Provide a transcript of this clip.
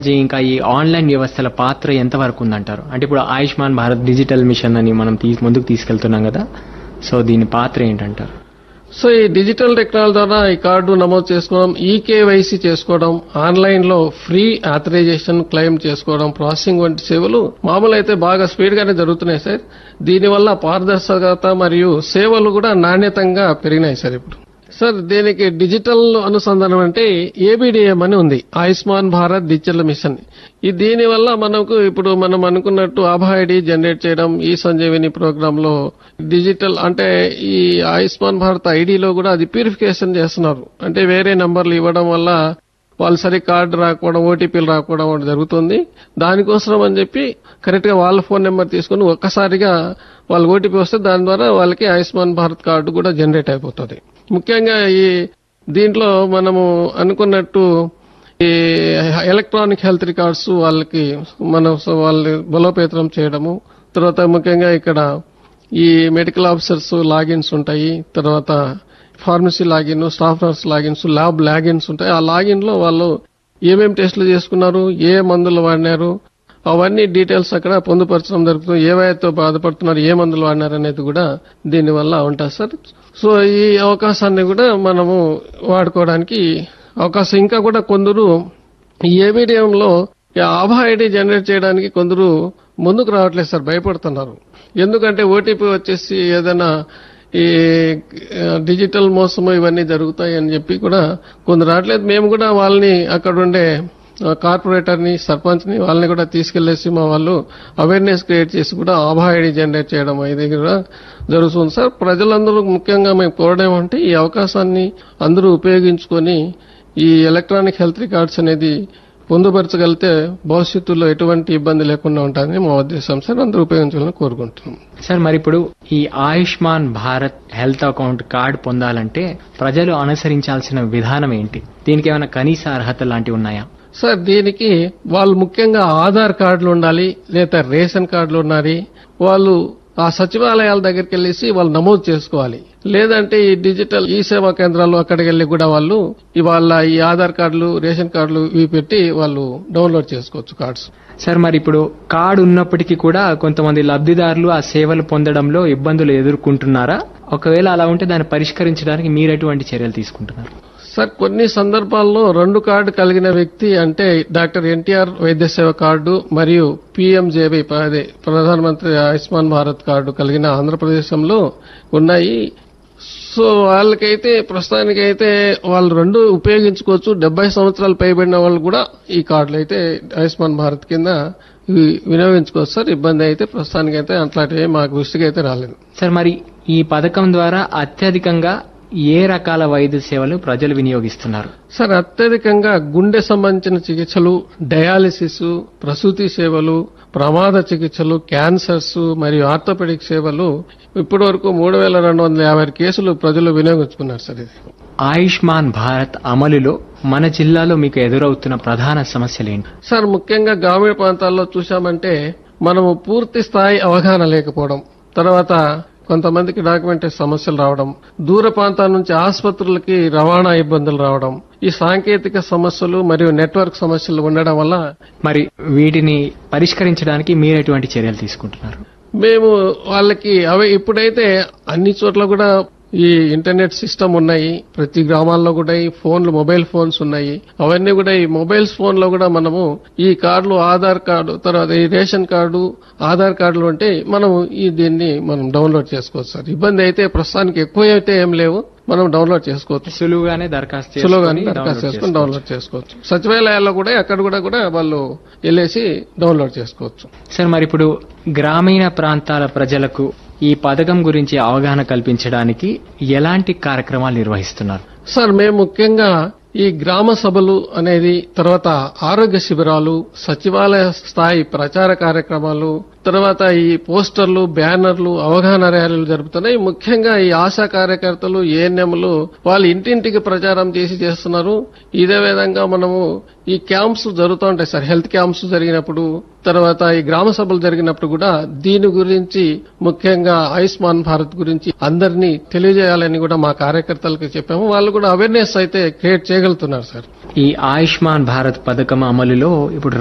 G, ఇంకా ఈ online వ్యవస్థల పాత్ర ఎంతవరకు ఉందంటారు అంటే ఇప్పుడు ఆయుష్మాన్ భారత్ డిజిటల్ మిషన్ అని మనం తీ ముందుకు తీసుకెళ్తున్నాం కదా సో దీని పాత్ర ఏంటంటారు సో ఈ డిజిటల్ టెక్నాలజీ ద్వారా ఈ కార్డు నమోదు చేసుకోవడం ఈకేవైసీ చేసుకోవడం ఆన్లైన్ లో ఫ్రీ ఆథరైజేషన్ క్లెయిమ్ చేసుకోవడం ప్రాసెసింగ్ వంటి సేవలు మామూలు అయితే బాగా స్పీడ్ గానే జరుగుతున్నాయి సార్ దీనివల్ల పారదర్శకత మరియు సేవలు కూడా నాణ్యతంగా పెరిగినాయి సార్ ఇప్పుడు సార్ దీనికి డిజిటల్ అనుసంధానం అంటే ఏబిడిఎం అని ఉంది ఆయుష్మాన్ భారత్ డిజిటల్ మిషన్ ఈ దీని వల్ల మనకు ఇప్పుడు మనం అనుకున్నట్టు ఆభా ఐడి జనరేట్ చేయడం ఈ సంజీవిని ప్రోగ్రామ్ లో డిజిటల్ అంటే ఈ ఆయుష్మాన్ భారత్ ఐడిలో కూడా అది ప్యూరిఫికేషన్ చేస్తున్నారు అంటే వేరే నంబర్లు ఇవ్వడం వల్ల వాళ్ళు సరి కార్డు రాకపోవడం ఓటీపీలు రాకపోవడం ఒకటి జరుగుతుంది దానికోసం అని చెప్పి కరెక్ట్ గా వాళ్ళ ఫోన్ నెంబర్ తీసుకుని ఒక్కసారిగా వాళ్ళ ఓటీపీ వస్తే దాని ద్వారా వాళ్ళకి ఆయుష్మాన్ భారత్ కార్డు కూడా జనరేట్ అయిపోతుంది ముఖ్యంగా ఈ దీంట్లో మనము అనుకున్నట్టు ఈ ఎలక్ట్రానిక్ హెల్త్ రికార్డ్స్ వాళ్ళకి మనం సో వాళ్ళని బలోపేతం చేయడము తర్వాత ముఖ్యంగా ఇక్కడ ఈ మెడికల్ ఆఫీసర్స్ లాగిన్స్ ఉంటాయి తర్వాత pharmacy login staff nurse logins lab logins ఉంటాయి ఆ లాగిన్ లో వాళ్ళు ఏమేం టెస్టులు చేసుకున్నారు ఏ మందులు వాడినారు అవన్నీ డీటెయిల్స్ అక్కడ పొందుపరచడం జరుగుతుంది ఏ వ్యాధితో బాధపడుతున్నారు ఏ మందులు వాడినారు అనేది కూడా దీనివల్ల ఉంటుంది సార్ సో ఈ అవకాశాన్ని కూడా మనము వాడుకోవడానికి అవకాశం ఇంకా కూడా కొందరు ఈ ఏబిడిఎంలో ఆభా ఐడి జనరేట్ చేయడానికి కొందరు ముందుకు రావట్లేదు సార్ భయపడుతున్నారు ఎందుకంటే ఓటీపీ వచ్చేసి ఏదైనా ఈ ఆ, డిజిటల్ మోసము ఇవన్నీ జరుగుతాయి అని చెప్పి కూడా కొందరు రావట్లేదు మేము కూడా వాళ్ళని అక్కడ ఉండే ఆ, కార్పొరేటర్ ని సర్పంచ్ ని వాళ్ళని కూడా తీసుకెళ్లేసి మా వాళ్ళు అవేర్నెస్ క్రియేట్ చేసి కూడా ఆభా ఐడి జనరేట్ చేయడం ఇది కూడా జరుగుతుంది సార్ ప్రజలందరూ ముఖ్యంగా మేము కోరడం ఏమంటే ఈ అవకాశాన్ని అందరూ ఉపయోగించుకొని ఈ ఎలక్ట్రానిక్ హెల్త్ రికార్డ్స్ అనేది పొందుపరచగలిగితే భవిష్యత్తులో ఎటువంటి ఇబ్బంది లేకుండా ఉంటుందని మా ఉద్దేశం సార్ అందరూ ఉపయోగించాలని కోరుకుంటున్నాం సార్ మరి ఇప్పుడు ఈ Ayushman Bharat health account card పొందాలంటే ప్రజలు అనుసరించాల్సిన విధానం ఏంటి దీనికి ఏమైనా కనీస అర్హత లాంటివి ఉన్నాయా సార్ దీనికి వాళ్ళు ముఖ్యంగా ఆధార్ కార్డులు ఉండాలి లేదా రేషన్ కార్డులు ఉండాలి వాళ్ళు ఆ సచివాలయాల దగ్గరికి వెళ్ళేసి వాళ్ళు నమోదు చేసుకోవాలి లేదంటే ఈ డిజిటల్ ఈ సేవా కేంద్రాలు అక్కడికి వెళ్ళి కూడా వాళ్ళు ఈ వాళ్ళ ఈ ఆధార్ కార్డులు రేషన్ కార్డులు ఇవి పెట్టి వాళ్ళు డౌన్లోడ్ చేసుకోవచ్చు కార్డ్స్ సార్ మరి ఇప్పుడు కార్డు ఉన్నప్పటికీ కూడా కొంతమంది లబ్ధిదారులు ఆ సేవలు పొందడంలో ఇబ్బందులు ఎదుర్కొంటున్నారా ఒకవేళ అలా ఉంటే దాన్ని పరిష్కరించడానికి మీరు ఎటువంటి చర్యలు తీసుకుంటున్నారు సార్ కొన్ని సందర్భాల్లో రెండు కార్డు కలిగిన వ్యక్తి అంటే డాక్టర్ ఎన్టీఆర్ వైద్య సేవ కార్డు మరియు పీఎంజేబీ అదే ప్రధానమంత్రి ఆయుష్మాన్ భారత్ కార్డు కలిగిన ఆంధ్రప్రదేశంలో ఉన్నాయి సో వాళ్ళకైతే ప్రస్తుతానికైతే వాళ్ళు రెండు ఉపయోగించుకోవచ్చు డెబ్బై సంవత్సరాలు పైబడిన వాళ్ళు కూడా ఈ కార్డులు అయితే ఆయుష్మాన్ భారత్ కింద ఇవి వినియోగించుకోవచ్చు సార్ ఇబ్బంది అయితే ప్రస్తుతానికైతే అట్లాంటివి మాకు దృష్టికి అయితే రాలేదు సార్ మరి ఈ పథకం ద్వారా అత్యధికంగా ఏ రకాల వైద్య సేవలు ప్రజలు వినియోగిస్తున్నారు సార్ అత్యధికంగా గుండె సంబంధించిన చికిత్సలు డయాలిసిస్ ప్రసూతి సేవలు ప్రమాద చికిత్సలు క్యాన్సర్స్ మరియు ఆర్థోపెడిక్ సేవలు ఇప్పటి వరకు మూడు వేల రెండు వందల యాభై కేసులు ప్రజలు వినియోగించుకున్నారు సార్ ఇది ఆయుష్మాన్ భారత్ అమలులో మన జిల్లాలో మీకు ఎదురవుతున్న ప్రధాన సమస్యలేంటి సార్ ముఖ్యంగా గ్రామీణ ప్రాంతాల్లో చూశామంటే మనము పూర్తి స్థాయి అవగాహన లేకపోవడం తర్వాత కొంతమందికి డాక్యుమెంటరీ సమస్యలు రావడం దూర ప్రాంతాల నుంచి ఆసుపత్రులకి రవాణా ఇబ్బందులు రావడం ఈ సాంకేతిక సమస్యలు మరియు నెట్వర్క్ సమస్యలు ఉండడం వల్ల మరి వీటిని పరిష్కరించడానికి మీరు ఎటువంటి చర్యలు తీసుకుంటున్నారు మేము వాళ్ళకి అవి ఇప్పుడైతే అన్ని చోట్ల కూడా ఈ ఇంటర్నెట్ సిస్టమ్ ఉన్నాయి ప్రతి గ్రామాల్లో కూడా ఈ ఫోన్లు మొబైల్ ఫోన్స్ ఉన్నాయి అవన్నీ కూడా ఈ మొబైల్స్ ఫోన్ లో కూడా మనము ఈ కార్డులు ఆధార్ కార్డు తర్వాత ఈ రేషన్ కార్డు ఆధార్ కార్డులు అంటే మనం ఈ దీన్ని మనం డౌన్లోడ్ చేసుకోవచ్చు సార్ ఇబ్బంది అయితే ప్రస్తుతానికి ఎక్కువ అయితే ఏం లేవు మనం డౌన్లోడ్ చేసుకోవచ్చు సులువుగానే దరఖాస్తు చేసుకొని సులువుగానే డౌన్లోడ్ దరఖాస్తు చేసుకుని చేసుకోవచ్చు. డౌన్లోడ్ చేసుకోవచ్చు సచివాలయాల్లో కూడా అక్కడ కూడా కూడా వాళ్ళు వెళ్ళేసి డౌన్లోడ్ చేసుకోవచ్చు సార్ మరి ఇప్పుడు గ్రామీణ ప్రాంతాల ప్రజలకు ఈ పథకం గురించి అవగాహన కల్పించడానికి ఎలాంటి కార్యక్రమాలు నిర్వహిస్తున్నారు సార్ మేము ముఖ్యంగా ఈ గ్రామ సభలు అనేది తర్వాత ఆరోగ్య శిబిరాలు సచివాలయ స్థాయి ప్రచార కార్యక్రమాలు తర్వాత ఈ పోస్టర్లు బ్యానర్లు అవగాహన ర్యాలీలు జరుపుతున్నాయి ముఖ్యంగా ఈ ఆశా కార్యకర్తలు ఏఎన్ఎంలు వాళ్ళు ఇంటింటికి ప్రచారం చేసి చేస్తున్నారు ఇదే విధంగా మనము ఈ క్యాంప్స్ జరుగుతూ ఉంటాయి సార్ హెల్త్ క్యాంప్స్ జరిగినప్పుడు తర్వాత ఈ గ్రామ సభలు జరిగినప్పుడు కూడా దీని గురించి ముఖ్యంగా ఆయుష్మాన్ భారత్ గురించి అందరినీ తెలియజేయాలని కూడా మా కార్యకర్తలకు చెప్పాము వాళ్ళు కూడా అవేర్నెస్ అయితే క్రియేట్ చేయగలుగుతున్నారు సార్ ఈ ఆయుష్మాన్ భారత్ పథకం అమలులో ఇప్పుడు